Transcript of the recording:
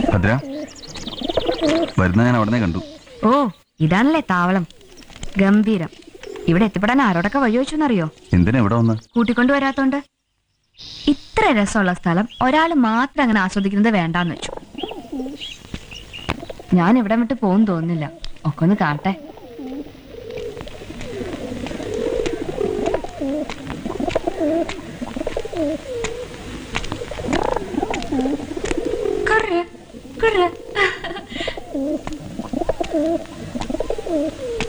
ഭദ്ര വരുന്ന ഞാൻ അവിടെ കണ്ടു ഓ ഇതാണല്ലേ താവളം ഗംഭീരം ഇവിടെ എത്തിപ്പെടാൻ ആരോടൊക്കെ വഴി വെച്ചെന്നറിയോ എന്തിനാ ഇവിടെ വന്ന് കൂട്ടിക്കൊണ്ടു വരാത്തോണ്ട് ഇത്ര രസമുള്ള സ്ഥലം ഒരാൾ മാത്രം അങ്ങനെ ആസ്വദിക്കുന്നത് വേണ്ടാന്ന് വെച്ചു ഞാൻ ഇവിടെ വിട്ട് പോകും തോന്നുന്നില്ല ഒക്കെ ഒന്ന് കാണട്ടെ കറ, കറ.